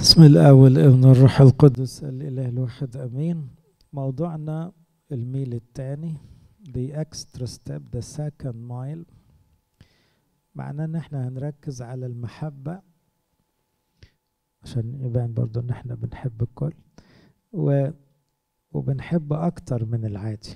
بسم الله والابن الروح القدس الإله الواحد أمين موضوعنا الميل الثاني the extra step the second mile معناه ان احنا هنركز على المحبة عشان يبان برضو ان احنا بنحب الكل و وبنحب اكتر من العادي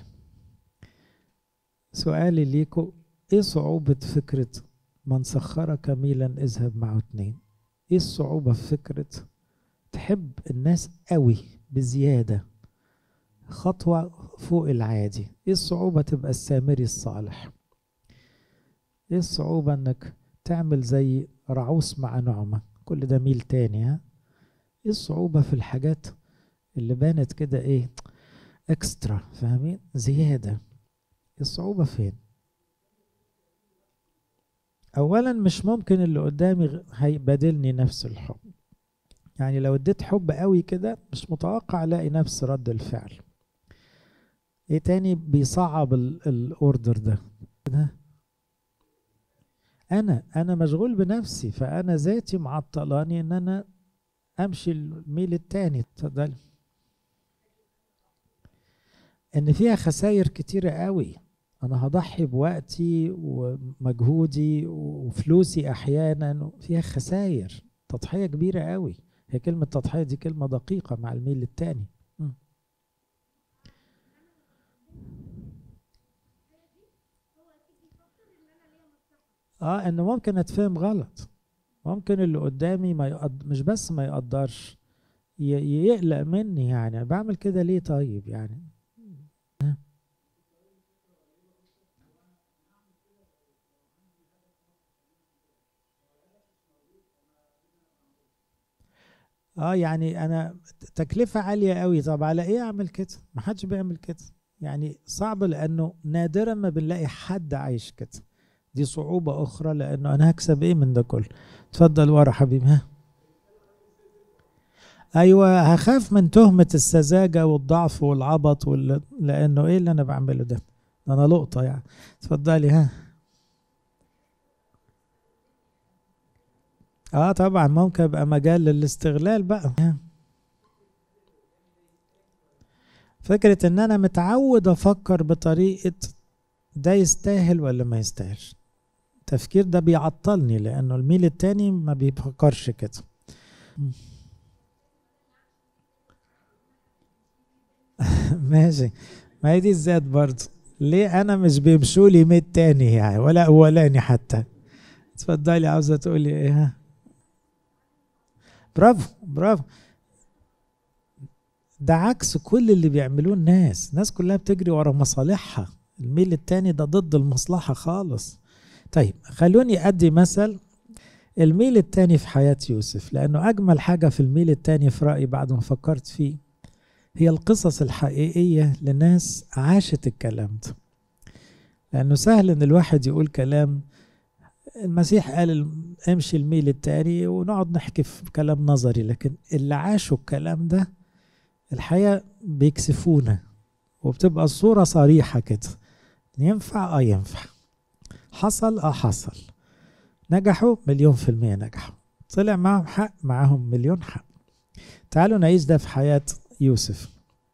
سؤالي ليكو ايه صعوبة فكرة من سخرك ميلا اذهب معه اتنين ايه الصعوبة في فكرة تحب الناس قوي بزيادة خطوة فوق العادي ايه الصعوبة تبقى السامري الصالح ايه الصعوبة انك تعمل زي رعوس مع نعمة كل ده ميل تاني ها ايه الصعوبة في الحاجات اللي بانت كده ايه اكسترا فاهمين زيادة الصعوبة فين اولا مش ممكن اللي قدامي هيبادلني نفس الحب يعني لو اديت حب قوي كده مش متوقع الاقي نفس رد الفعل ايه تاني بيصعب الاوردر ده ده انا انا مشغول بنفسي فانا ذاتي معطلاني ان انا امشي الميل التاني اتفضلي ان فيها خسائر كتيرة قوي انا هضحي بوقتي ومجهودي وفلوسي احيانا فيها خسائر تضحية كبيرة قوي هي كلمة تضحية دي كلمة دقيقة مع الميل التاني م. اه انه ممكن اتفهم غلط ممكن اللي قدامي ما يقد... مش بس ما يقدرش ي... يقلق مني يعني بعمل كده ليه طيب يعني اه يعني انا تكلفة عالية قوي طب على ايه اعمل كده ما حدش بيعمل كده يعني صعب لانه نادرا ما بنلاقي حد عايش كده دي صعوبة اخرى لانه انا هكسب ايه من ده كله اتفضل ورا حبيبي ها ايوه هخاف من تهمة السذاجة والضعف والعبط وال... لانه ايه اللي انا بعمله ده انا لقطة يعني اتفضلي ها اه طبعا ممكن يبقى مجال للاستغلال بقى فكرة ان انا متعود افكر بطريقة ده يستاهل ولا ما يستاهلش التفكير ده بيعطلني لانه الميل التاني ما بيفكرش كده ماشي ما هي دي الذات برضه ليه انا مش بيمشوا لي ميت تاني يعني ولا اولاني حتى اتفضلي عاوزه تقولي ايه برافو برافو ده عكس كل اللي بيعملوه الناس الناس كلها بتجري ورا مصالحها الميل التاني ده ضد المصلحة خالص طيب خلوني أدي مثل الميل التاني في حياة يوسف لأنه أجمل حاجة في الميل التاني في رأيي بعد ما فكرت فيه هي القصص الحقيقية لناس عاشت الكلام ده لأنه سهل إن الواحد يقول كلام المسيح قال امشي الميل التاني ونقعد نحكي في كلام نظري لكن اللي عاشوا الكلام ده الحقيقة بيكسفونا وبتبقى الصورة صريحة كده ينفع اه ينفع حصل اه حصل نجحوا مليون في المية نجحوا طلع معهم حق معاهم مليون حق تعالوا نعيش ده في حياة يوسف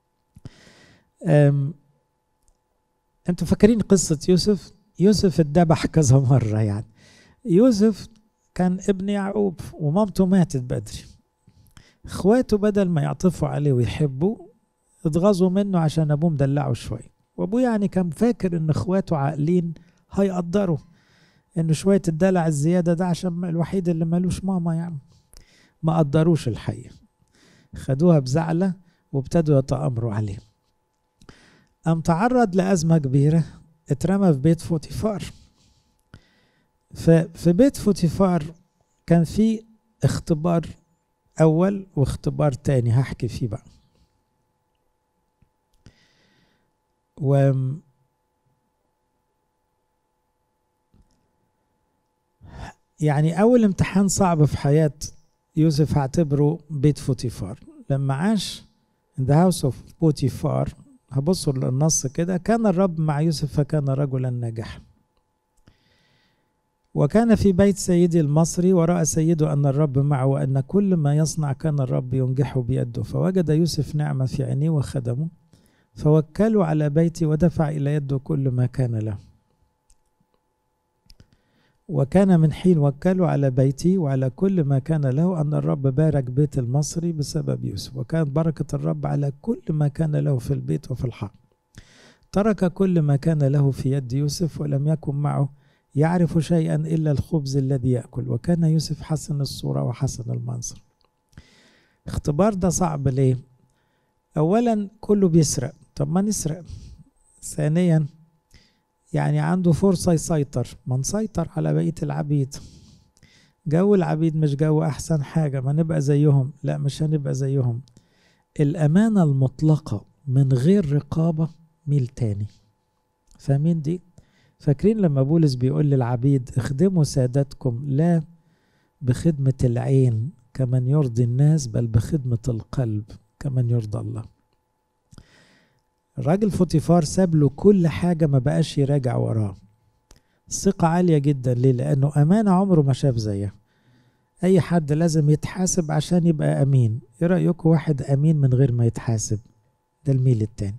انتوا فاكرين قصة يوسف يوسف اتذبح كذا مرة يعني يوسف كان ابن يعقوب ومامته ماتت بدري اخواته بدل ما يعطفوا عليه ويحبوه اتغاظوا منه عشان ابوه مدلعه شويه وابوه يعني كان فاكر ان اخواته عاقلين هيقدروا انه شويه الدلع الزياده ده عشان الوحيد اللي مالوش ماما يعني ما قدروش الحقيقه خدوها بزعله وابتدوا يتامروا عليه قام تعرض لازمه كبيره اترمى في بيت فوتيفار ففي بيت فوتيفار كان في اختبار اول واختبار تاني هحكي فيه بقى و يعني اول امتحان صعب في حياة يوسف هعتبره بيت فوتيفار لما عاش in the house of بوتيفار هبصوا للنص كده كان الرب مع يوسف فكان رجلا ناجحا وكان في بيت سيدي المصري ورأى سيده أن الرب معه وأن كل ما يصنع كان الرب ينجحه بيده فوجد يوسف نعمة في عينيه وخدمه فوكلوا على بيتي ودفع إلى يده كل ما كان له وكان من حين وكلوا على بيتي وعلى كل ما كان له أن الرب بارك بيت المصري بسبب يوسف وكانت بركة الرب على كل ما كان له في البيت وفي الحق ترك كل ما كان له في يد يوسف ولم يكن معه يعرف شيئا إلا الخبز الذي يأكل وكان يوسف حسن الصورة وحسن المنظر اختبار ده صعب ليه أولا كله بيسرق طب ما نسرق ثانيا يعني عنده فرصة يسيطر ما نسيطر على بقية العبيد جو العبيد مش جو أحسن حاجة ما نبقى زيهم لا مش هنبقى زيهم الأمانة المطلقة من غير رقابة ميل تاني فاهمين دي فاكرين لما بولس بيقول للعبيد اخدموا سادتكم لا بخدمة العين كمن يرضي الناس بل بخدمة القلب كمن يرضى الله الراجل فوتيفار ساب له كل حاجة ما بقاش يراجع وراه الثقة عالية جدا ليه لأنه أمانة عمره ما شاف زيها أي حد لازم يتحاسب عشان يبقى أمين إيه رأيكم واحد أمين من غير ما يتحاسب ده الميل التاني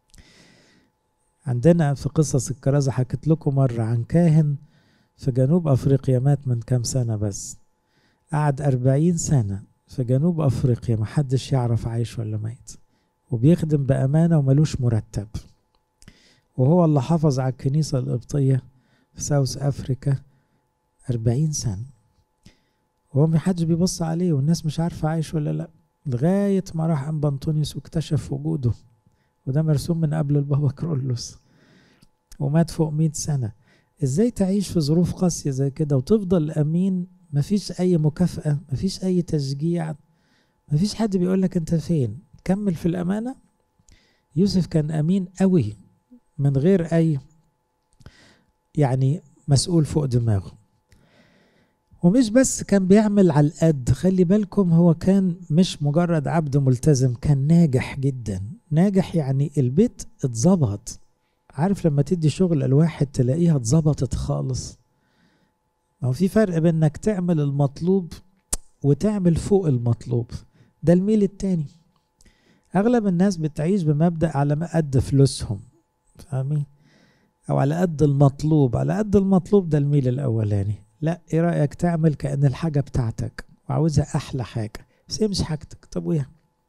عندنا في قصص الكرازة حكيت لكم مرة عن كاهن في جنوب أفريقيا مات من كام سنة بس قعد أربعين سنة في جنوب أفريقيا محدش يعرف عايش ولا ميت وبيخدم بأمانة وملوش مرتب وهو اللي حافظ على الكنيسة القبطية في ساوث أفريكا أربعين سنة وهو محدش بيبص عليه والناس مش عارفة عايش ولا لأ لغاية ما راح أنبا أنطونيوس واكتشف وجوده وده مرسوم من قبل البابا كرولوس ومات فوق مئة سنة ازاي تعيش في ظروف قاسية زي كده وتفضل أمين مفيش أي مكافأة مفيش أي تشجيع مفيش حد بيقولك أنت فين كمل في الأمانة يوسف كان أمين قوي من غير أي يعني مسؤول فوق دماغه ومش بس كان بيعمل على القد خلي بالكم هو كان مش مجرد عبد ملتزم كان ناجح جدا ناجح يعني البيت اتظبط عارف لما تدي شغل الواحد تلاقيها اتظبطت خالص ما هو في فرق بين انك تعمل المطلوب وتعمل فوق المطلوب ده الميل التاني اغلب الناس بتعيش بمبدأ على قد فلوسهم فاهمين او على قد المطلوب على قد المطلوب ده الميل الاولاني لا ايه رايك تعمل كان الحاجه بتاعتك وعاوزها احلى حاجه بس هي مش حاجتك طب ويا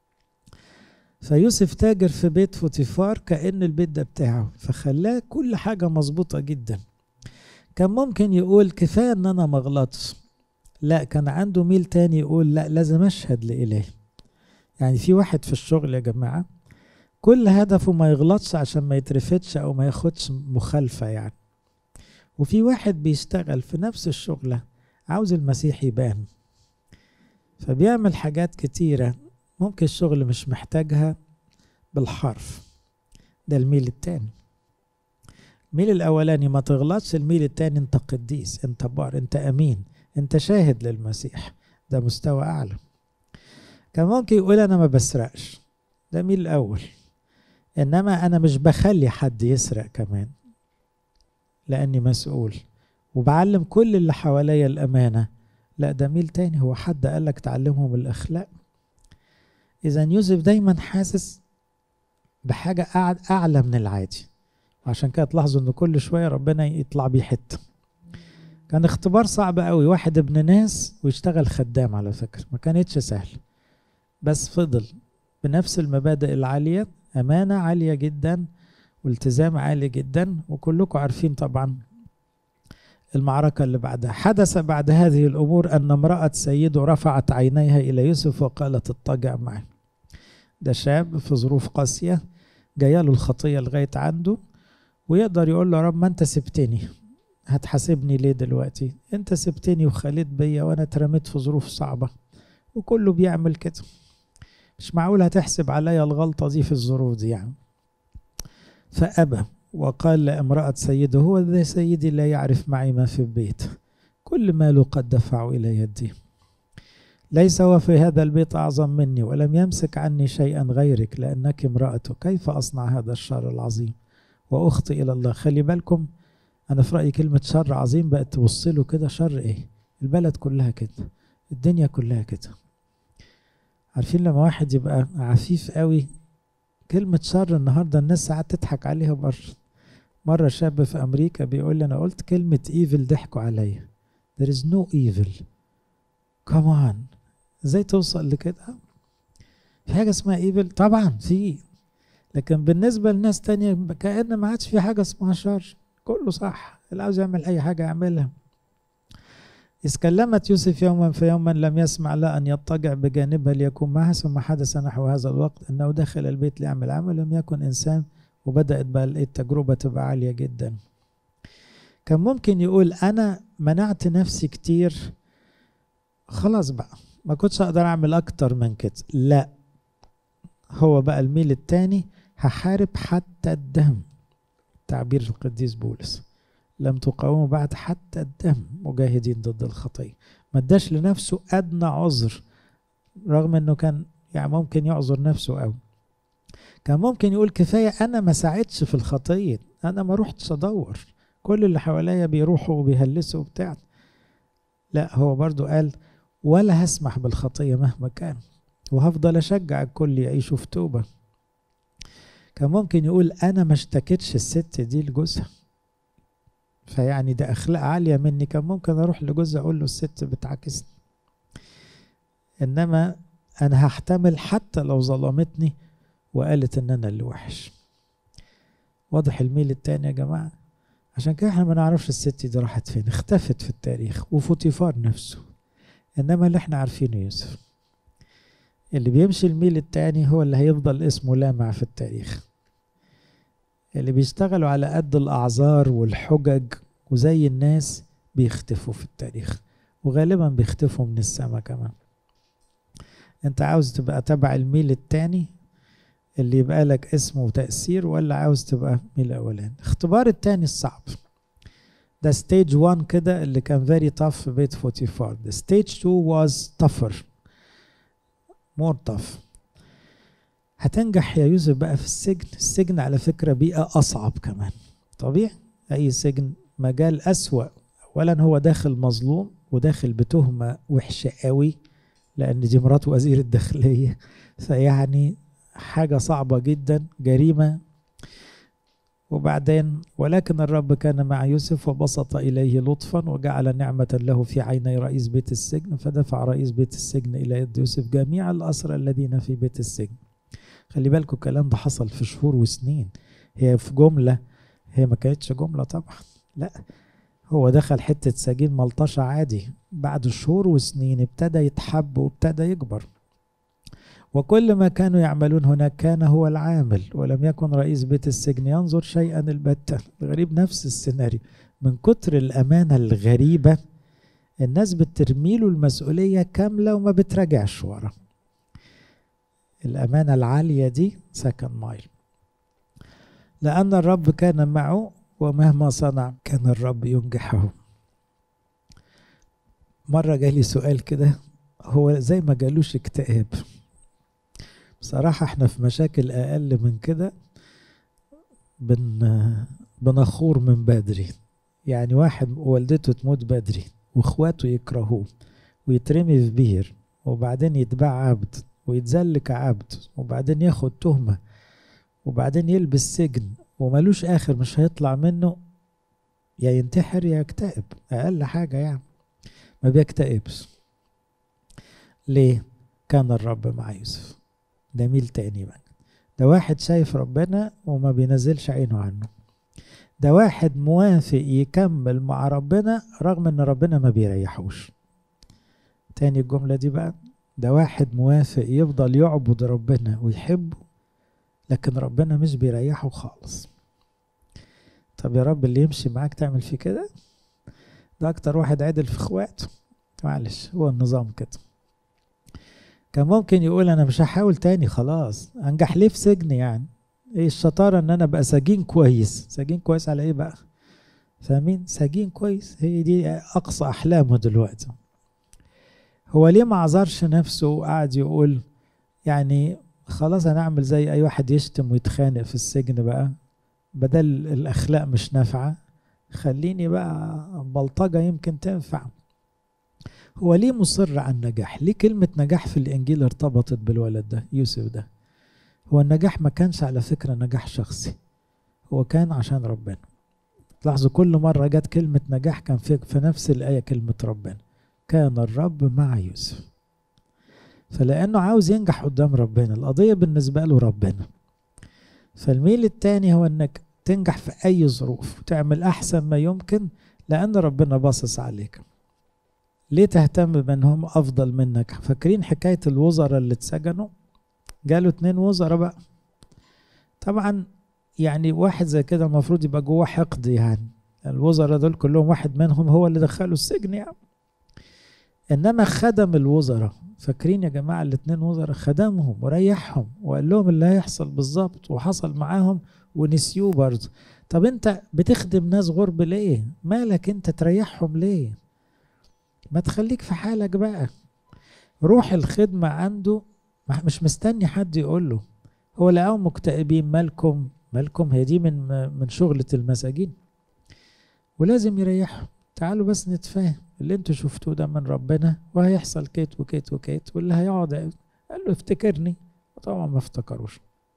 فيوسف تاجر في بيت فوتيفار كأن البيت ده بتاعه فخلاه كل حاجة مظبوطة جدا كان ممكن يقول كفاية ان انا مغلطش لا كان عنده ميل تاني يقول لا لازم اشهد لإله يعني في واحد في الشغل يا جماعة كل هدفه ما يغلطش عشان ما يترفدش او ما ياخدش مخالفة يعني وفي واحد بيشتغل في نفس الشغلة عاوز المسيح يبان فبيعمل حاجات كتيرة ممكن الشغل مش محتاجها بالحرف ده الميل التاني الميل الأولاني ما تغلطش الميل التاني انت قديس انت بار انت أمين انت شاهد للمسيح ده مستوى أعلى كان ممكن يقول أنا ما بسرقش ده ميل الأول إنما أنا مش بخلي حد يسرق كمان لأني مسؤول وبعلم كل اللي حواليا الأمانة لا ده ميل تاني هو حد قالك تعلمهم الأخلاق إذا يوسف دايما حاسس بحاجة أعلى من العادي وعشان كده تلاحظوا إن كل شوية ربنا يطلع بيه حتة كان اختبار صعب قوي واحد ابن ناس ويشتغل خدام على فكرة ما كانتش سهل بس فضل بنفس المبادئ العالية أمانة عالية جدا والتزام عالي جدا وكلكم عارفين طبعا المعركة اللي بعدها حدث بعد هذه الأمور أن امرأة سيده رفعت عينيها إلى يوسف وقالت اضطجع معي ده شاب في ظروف قاسية جايه له الخطية لغاية عنده ويقدر يقول له رب ما انت سبتني هتحاسبني ليه دلوقتي انت سبتني وخليت بيا وانا اترميت في ظروف صعبة وكله بيعمل كده مش معقول هتحسب عليا الغلطة دي في الظروف دي يعني فأبى وقال لامرأة سيده هو ذا سيدي لا يعرف معي ما في البيت كل ماله قد دفع إلى يدي ليس هو في هذا البيت أعظم مني ولم يمسك عني شيئا غيرك لأنك امرأته كيف أصنع هذا الشر العظيم وأخطي إلى الله خلي بالكم انا في رايي كلمه شر عظيم بقت تبص له كده شر ايه البلد كلها كده الدنيا كلها كده عارفين لما واحد يبقى عفيف قوي كلمة شر النهاردة الناس ساعات تضحك عليها بره مرة شاب في أمريكا بيقول لي أنا قلت كلمة evil ضحكوا عليا there is no evil come on ازاي توصل لكده في حاجة اسمها evil طبعا في لكن بالنسبة لناس تانية كأن ما عادش في حاجة اسمها شر كله صح اللي عاوز يعمل أي حاجة يعملها إذ كلمت يوسف يوما فيوما لم يسمع لا أن يضطجع بجانبها ليكون معها ثم حدث نحو هذا الوقت أنه دخل البيت ليعمل عمل لم يكن إنسان وبدأت بقى التجربة تبقى عالية جدا كان ممكن يقول أنا منعت نفسي كتير خلاص بقى ما كنتش أقدر أعمل أكتر من كده لا هو بقى الميل التاني هحارب حتى الدم تعبير القديس بولس لم تقاوموا بعد حتى الدم مجاهدين ضد الخطية ما اداش لنفسه أدنى عذر رغم أنه كان يعني ممكن يعذر نفسه أو كان ممكن يقول كفاية أنا ما ساعدش في الخطية أنا ما روحتش أدور كل اللي حواليا بيروحوا وبيهلسوا وبتاع لا هو برضو قال ولا هسمح بالخطية مهما كان وهفضل أشجع الكل يعيشوا في توبة كان ممكن يقول أنا ما اشتكتش الست دي لجوزها فيعني ده أخلاق عالية مني كان ممكن أروح لجوزها أقول له الست بتعاكسني إنما أنا هحتمل حتى لو ظلمتني وقالت إن أنا اللي وحش واضح الميل التاني يا جماعة عشان كده احنا ما نعرفش الست دي راحت فين اختفت في التاريخ وفوتيفار نفسه انما اللي احنا عارفينه يوسف اللي بيمشي الميل التاني هو اللي هيفضل اسمه لامع في التاريخ اللي بيشتغلوا على قد الأعذار والحجج وزي الناس بيختفوا في التاريخ وغالبا بيختفوا من السماء كمان انت عاوز تبقى تبع الميل التاني اللي يبقى لك اسم وتأثير ولا عاوز تبقى ميل أولاني اختبار التاني الصعب ده ستيج 1 كده اللي كان فيري tough في بيت فوتيفار ده ستيج 2 was tougher more tough هتنجح يا يوسف بقى في السجن السجن على فكرة بيئة أصعب كمان طبيعي أي سجن مجال أسوأ أولا هو داخل مظلوم وداخل بتهمة وحشة قوي لأن دي مرات وزير الداخلية فيعني حاجة صعبة جدا جريمة وبعدين ولكن الرب كان مع يوسف وبسط إليه لطفا وجعل نعمة له في عيني رئيس بيت السجن فدفع رئيس بيت السجن إلى يد يوسف جميع الأسرى الذين في بيت السجن خلي بالكم الكلام ده حصل في شهور وسنين هي في جملة هي ما كانتش جملة طبعا لا هو دخل حتة سجين ملطشة عادي بعد شهور وسنين ابتدى يتحب وابتدى يكبر وكل ما كانوا يعملون هناك كان هو العامل ولم يكن رئيس بيت السجن ينظر شيئا البتة الغريب نفس السيناريو من كتر الأمانة الغريبة الناس بترميله المسؤولية كاملة وما بتراجعش ورا الأمانة العالية دي سكن مايل لأن الرب كان معه ومهما صنع كان الرب ينجحه مرة جالي سؤال كده هو زي ما جالوش اكتئاب بصراحة احنا في مشاكل أقل من كده بن بنخور من بدري يعني واحد والدته تموت بدري واخواته يكرهوه ويترمي في بير وبعدين يتباع عبد ويتذل كعبد وبعدين ياخد تهمة وبعدين يلبس سجن وملوش آخر مش هيطلع منه يا ينتحر يا يكتئب أقل حاجة يعني ما بيكتئبش ليه؟ كان الرب مع يوسف ده ميل تاني بقى ده واحد شايف ربنا وما بينزلش عينه عنه ده واحد موافق يكمل مع ربنا رغم ان ربنا ما بيريحوش تاني الجملة دي بقى ده واحد موافق يفضل يعبد ربنا ويحبه لكن ربنا مش بيريحه خالص طب يا رب اللي يمشي معاك تعمل فيه كده ده اكتر واحد عدل في اخواته معلش هو النظام كده كان ممكن يقول انا مش هحاول تاني خلاص انجح ليه في سجن يعني ايه الشطاره ان انا ابقى سجين كويس سجين كويس على ايه بقى فاهمين سجين كويس هي دي اقصى احلامه دلوقتي هو ليه ما عذرش نفسه وقعد يقول يعني خلاص انا اعمل زي اي واحد يشتم ويتخانق في السجن بقى بدل الاخلاق مش نافعه خليني بقى بلطجة يمكن تنفع هو ليه مصر على النجاح ليه كلمة نجاح في الإنجيل ارتبطت بالولد ده يوسف ده هو النجاح ما كانش على فكرة نجاح شخصي هو كان عشان ربنا لاحظوا كل مرة جت كلمة نجاح كان في, في نفس الآية كلمة ربنا كان الرب مع يوسف فلأنه عاوز ينجح قدام ربنا القضية بالنسبة له ربنا فالميل التاني هو انك تنجح في اي ظروف وتعمل احسن ما يمكن لان ربنا باصص عليك ليه تهتم بانهم افضل منك فاكرين حكاية الوزراء اللي اتسجنوا جاله اتنين وزراء بقى طبعا يعني واحد زي كده المفروض يبقى جواه حقد يعني الوزراء دول كلهم واحد منهم هو اللي دخله السجن يعني انما خدم الوزراء فاكرين يا جماعه الاثنين وزراء خدمهم وريحهم وقال لهم اللي هيحصل بالظبط وحصل معاهم ونسيوه برضه طب انت بتخدم ناس غرب ليه مالك انت تريحهم ليه ما تخليك في حالك بقى روح الخدمة عنده مش مستني حد يقول له هو لقاهم مكتئبين مالكم مالكم هي دي من من شغلة المساجين ولازم يريحهم تعالوا بس نتفاهم اللي انتوا شفتوه ده من ربنا وهيحصل كيت وكيت وكيت واللي هيقعد قال له افتكرني طبعا ما افتكروش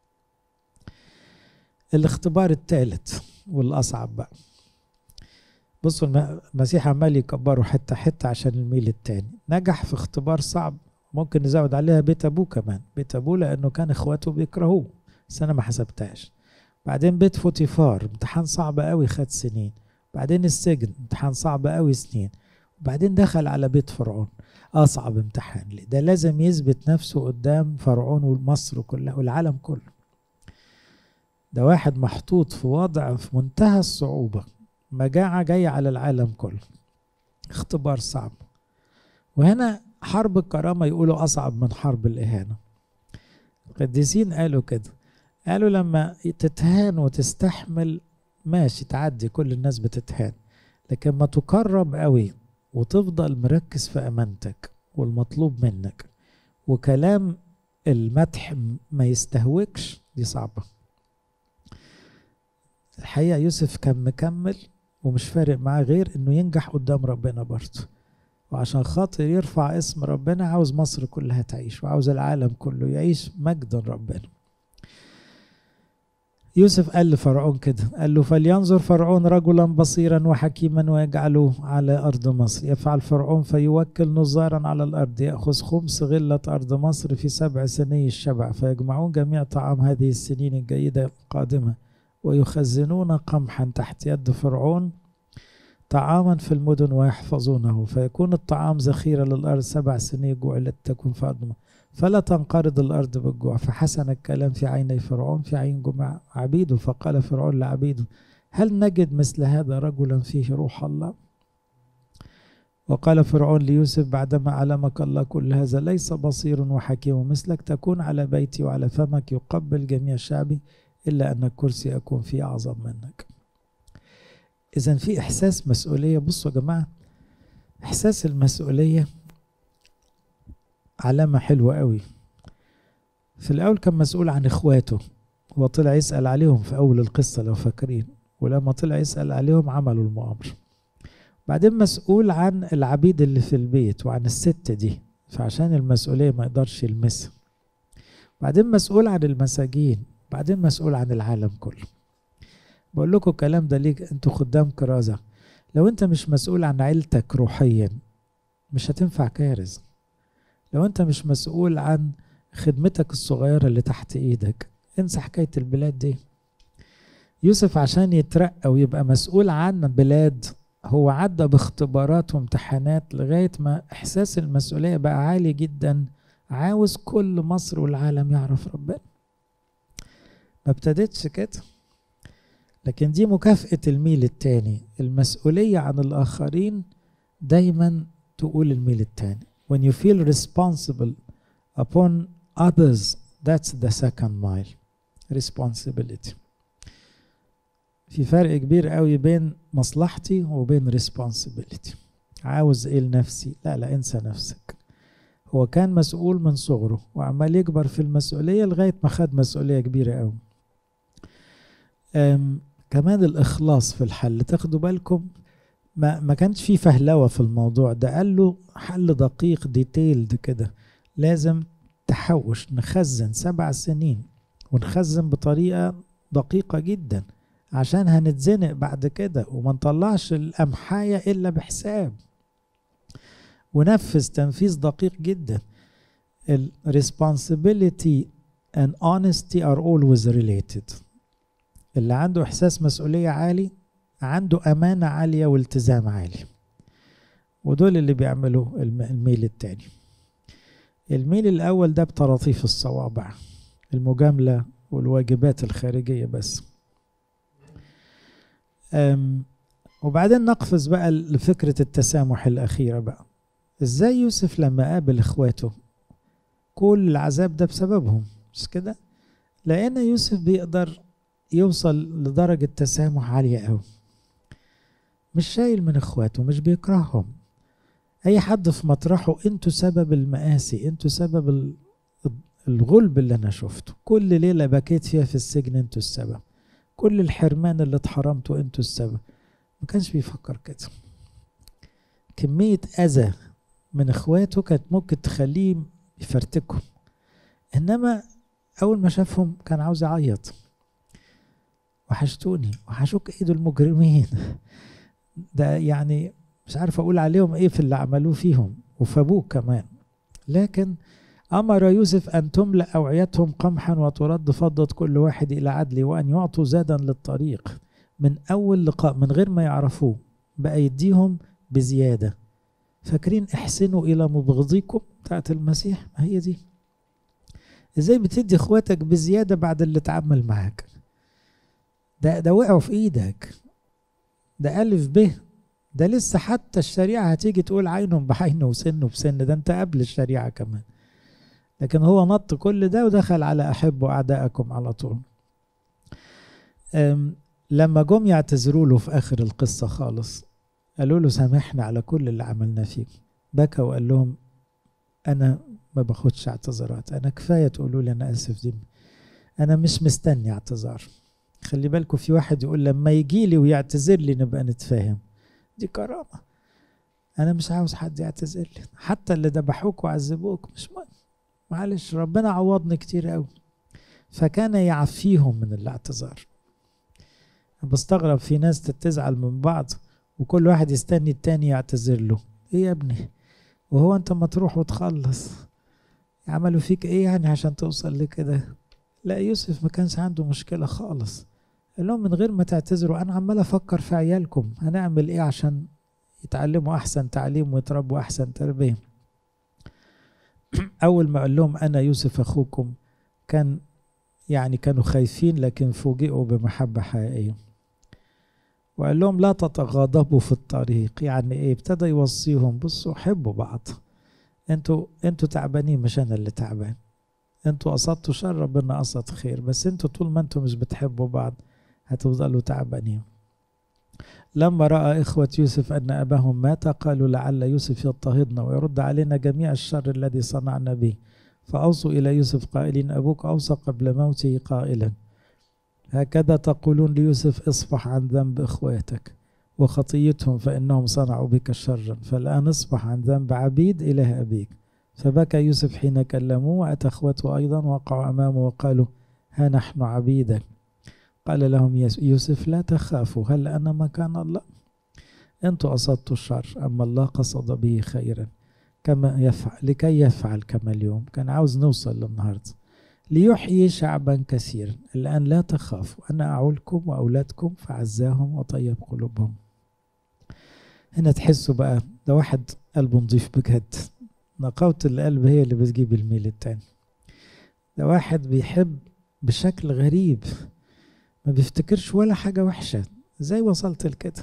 الاختبار الثالث والاصعب بقى بصوا المسيح عمال يكبره حته حته عشان الميل التاني نجح في اختبار صعب ممكن نزود عليها بيت ابوه كمان بيت ابوه لانه كان اخواته بيكرهوه بس انا ما حسبتهاش بعدين بيت فوتيفار امتحان صعب قوي خد سنين بعدين السجن امتحان صعب قوي سنين وبعدين دخل على بيت فرعون اصعب امتحان ليه ده لازم يثبت نفسه قدام فرعون ومصر كلها والعالم كله ده واحد محطوط في وضع في منتهى الصعوبة مجاعة جاية على العالم كله اختبار صعب وهنا حرب الكرامة يقولوا أصعب من حرب الإهانة القديسين قالوا كده قالوا لما تتهان وتستحمل ماشي تعدي كل الناس بتتهان لكن ما تكرم قوي وتفضل مركز في امانتك والمطلوب منك وكلام المدح ما يستهوكش دي صعبه الحقيقه يوسف كان مكمل ومش فارق معاه غير انه ينجح قدام ربنا برضه وعشان خاطر يرفع اسم ربنا عاوز مصر كلها تعيش وعاوز العالم كله يعيش مجدا ربنا يوسف قال لفرعون كده قال له فلينظر فرعون رجلا بصيرا وحكيما ويجعله على أرض مصر يفعل فرعون فيوكل نظارا على الأرض يأخذ خمس غلة أرض مصر في سبع سني الشبع فيجمعون جميع طعام هذه السنين الجيدة القادمة ويخزنون قمحا تحت يد فرعون طعاما في المدن ويحفظونه فيكون الطعام ذخيرة للأرض سبع سنين جوع تكون في أرض مصر فلا تنقرض الأرض بالجوع فحسن الكلام في عيني فرعون في عين جمع عبيده فقال فرعون لعبيده هل نجد مثل هذا رجلا فيه روح الله وقال فرعون ليوسف بعدما علمك الله كل هذا ليس بصير وحكيم مثلك تكون على بيتي وعلى فمك يقبل جميع شعبي إلا أن الكرسي أكون فيه أعظم منك إذا في إحساس مسؤولية بصوا يا جماعة إحساس المسؤولية علامة حلوة قوي في الأول كان مسؤول عن إخواته هو طلع يسأل عليهم في أول القصة لو فاكرين ولما طلع يسأل عليهم عملوا المؤامرة بعدين مسؤول عن العبيد اللي في البيت وعن الست دي فعشان المسؤولية ما يقدرش يلمسها بعدين مسؤول عن المساجين بعدين مسؤول عن العالم كله بقول لكم الكلام ده ليك انتوا خدام كرازة لو انت مش مسؤول عن عيلتك روحيا مش هتنفع كارز لو انت مش مسؤول عن خدمتك الصغيرة اللي تحت ايدك انسى حكاية البلاد دي يوسف عشان يترقى ويبقى مسؤول عن بلاد هو عدى باختبارات وامتحانات لغاية ما إحساس المسؤولية بقى عالي جدا عاوز كل مصر والعالم يعرف ربنا ما ابتدتش كده لكن دي مكافأة الميل التاني المسؤولية عن الآخرين دايما تقول الميل التاني when you feel responsible upon others that's the second mile responsibility في فرق كبير قوي بين مصلحتي وبين responsibility عاوز ايه لنفسي لا لا انسى نفسك هو كان مسؤول من صغره وعمال يكبر في المسؤولية لغاية ما خد مسؤولية كبيرة قوي كمان الإخلاص في الحل تاخدوا بالكم ما ما كانش في فهلوة في الموضوع ده قال له حل دقيق ديتيلد كده لازم تحوش نخزن سبع سنين ونخزن بطريقة دقيقة جدا عشان هنتزنق بعد كده وما نطلعش الأمحاية إلا بحساب ونفذ تنفيذ دقيق جدا ال responsibility and honesty are always related اللي عنده إحساس مسؤولية عالي عنده أمانة عالية والتزام عالي ودول اللي بيعملوا الميل التاني الميل الأول ده بطراطيف الصوابع المجاملة والواجبات الخارجية بس وبعدين نقفز بقى لفكرة التسامح الأخيرة بقى ازاي يوسف لما قابل اخواته كل العذاب ده بسببهم مش كده لان يوسف بيقدر يوصل لدرجة تسامح عالية قوي مش شايل من اخواته مش بيكرههم اي حد في مطرحه انتوا سبب المآسي انتوا سبب الغلب اللي انا شفته كل ليلة بكيت فيها في السجن انتوا السبب كل الحرمان اللي اتحرمته انتوا السبب ما كانش بيفكر كده كمية أذى من اخواته كانت ممكن تخليه يفرتكهم انما اول ما شافهم كان عاوز يعيط وحشتوني وحشوك ايه دول المجرمين ده يعني مش عارف اقول عليهم ايه في اللي عملوه فيهم وفي ابوك كمان لكن امر يوسف ان تملا اوعيتهم قمحا وترد فضه كل واحد الى عدله وان يعطوا زادا للطريق من اول لقاء من غير ما يعرفوه بقى يديهم بزياده فاكرين احسنوا الى مبغضيكم بتاعت المسيح ما هي دي ازاي بتدي اخواتك بزياده بعد اللي اتعامل معاك ده ده وقعوا في ايدك ده الف ب ده لسه حتى الشريعه هتيجي تقول عين بعين وسن بسن ده انت قبل الشريعه كمان لكن هو نط كل ده ودخل على احبوا اعدائكم على طول لما جم يعتذروا له في اخر القصه خالص قالوا له سامحنا على كل اللي عملنا فيك بكى وقال لهم انا ما باخدش اعتذارات انا كفايه تقولوا لي انا اسف دي انا مش مستني اعتذار خلي بالكم في واحد يقول لما يجي لي ويعتذر لي نبقى نتفاهم دي كرامه انا مش عاوز حد يعتذر لي حتى اللي ذبحوك وعذبوك مش مهم معلش ربنا عوضني كتير قوي فكان يعفيهم من الاعتذار بستغرب في ناس تتزعل من بعض وكل واحد يستني التاني يعتذر له ايه يا ابني وهو انت ما تروح وتخلص عملوا فيك ايه يعني عشان توصل لكده لا يوسف ما كانش عنده مشكلة خالص قال لهم من غير ما تعتذروا انا عمال افكر في عيالكم هنعمل ايه عشان يتعلموا احسن تعليم ويتربوا احسن تربية اول ما قال لهم انا يوسف اخوكم كان يعني كانوا خايفين لكن فوجئوا بمحبة حقيقية وقال لهم لا تتغاضبوا في الطريق يعني ايه ابتدى يوصيهم بصوا حبوا بعض انتوا انتوا تعبانين مش انا اللي تعبان انتوا قصدتوا شر ربنا قصد خير بس انتوا طول ما انتوا مش بتحبوا بعض هتفضلوا تعبانين لما راى اخوه يوسف ان اباهم مات قالوا لعل يوسف يضطهدنا ويرد علينا جميع الشر الذي صنعنا به فاوصوا الى يوسف قائلين ابوك اوصى قبل موته قائلا هكذا تقولون ليوسف اصفح عن ذنب اخواتك وخطيتهم فانهم صنعوا بك شرا فالان اصفح عن ذنب عبيد اله ابيك فبكى يوسف حين كلموه واتى اخوته ايضا وقعوا امامه وقالوا ها نحن عبيدك قال لهم يوسف لا تخافوا هل انا مكان الله انتم قصدتوا الشر اما الله قصد به خيرا كما يفعل لكي يفعل كما اليوم كان عاوز نوصل للنهارده ليحيي شعبا كثيرا الآن لا تخافوا أنا أعولكم وأولادكم فعزاهم وطيب قلوبهم هنا تحسوا بقى ده واحد قلبه نضيف بجد نقاوة القلب هي اللي بتجيب الميل التاني ده واحد بيحب بشكل غريب ما بيفتكرش ولا حاجة وحشة ازاي وصلت لكده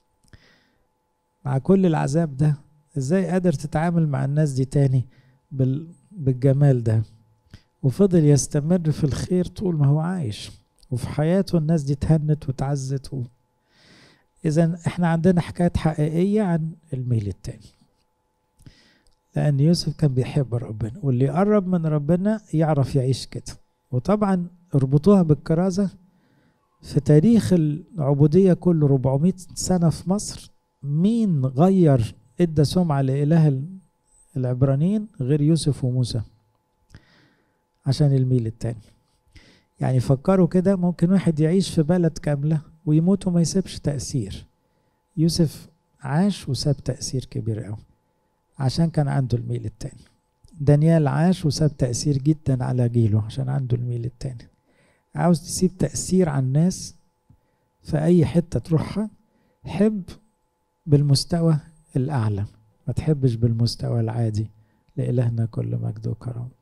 مع كل العذاب ده ازاي قادر تتعامل مع الناس دي تاني بال... بالجمال ده وفضل يستمر في الخير طول ما هو عايش وفي حياته الناس دي اتهنت وتعزت و... اذا احنا عندنا حكايات حقيقية عن الميل التاني لأن يوسف كان بيحب ربنا واللي يقرب من ربنا يعرف يعيش كده وطبعا اربطوها بالكرازة في تاريخ العبودية كل 400 سنة في مصر مين غير ادى سمعة لإله العبرانيين غير يوسف وموسى عشان الميل التاني يعني فكروا كده ممكن واحد يعيش في بلد كاملة ويموت وما يسيبش تأثير يوسف عاش وساب تأثير كبير قوي عشان كان عنده الميل التاني دانيال عاش وساب تأثير جدا على جيله عشان عنده الميل التاني عاوز تسيب تأثير على الناس في أي حتة تروحها حب بالمستوى الأعلى ما تحبش بالمستوى العادي لإلهنا كل مجد وكرم